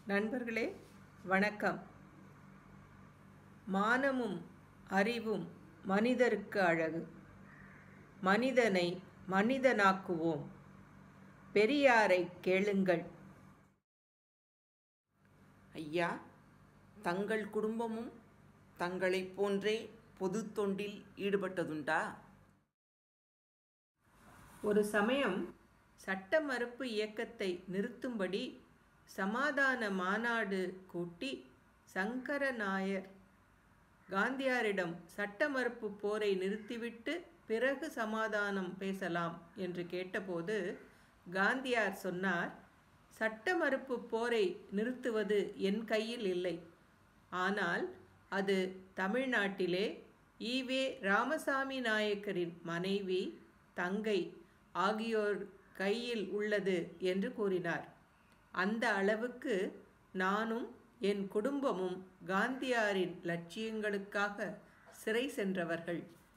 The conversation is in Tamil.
நண்பர்களே வணக்கம் மானமும் அறிவும் மனிதருக்கு அழகு மனிதனை மனிதனாக்குவோம் பெரியாரை கேளுங்கள் ஐயா தங்கள் குடும்பமும் தங்களைப் போன்றே பொது தொண்டில் ஈடுபட்டதுண்டா ஒரு சமயம் சட்ட மறுப்பு இயக்கத்தை நிறுத்தும்படி சமாதான மாநாடு கூட்டி சங்கர நாயர் காந்தியாரிடம் சட்ட மறுப்பு போரை நிறுத்திவிட்டு பிறகு சமாதானம் பேசலாம் என்று கேட்டபோது காந்தியார் சொன்னார் சட்ட மறுப்பு போரை நிறுத்துவது என் கையில் இல்லை ஆனால் அது தமிழ்நாட்டிலே ஈவே ராமசாமி நாயக்கரின் மனைவி தங்கை ஆகியோர் கையில் உள்ளது என்று கூறினார் அந்த அளவுக்கு நானும் என் குடும்பமும் காந்தியாரின் லட்சியங்களுக்காக சிறை சென்றவர்கள்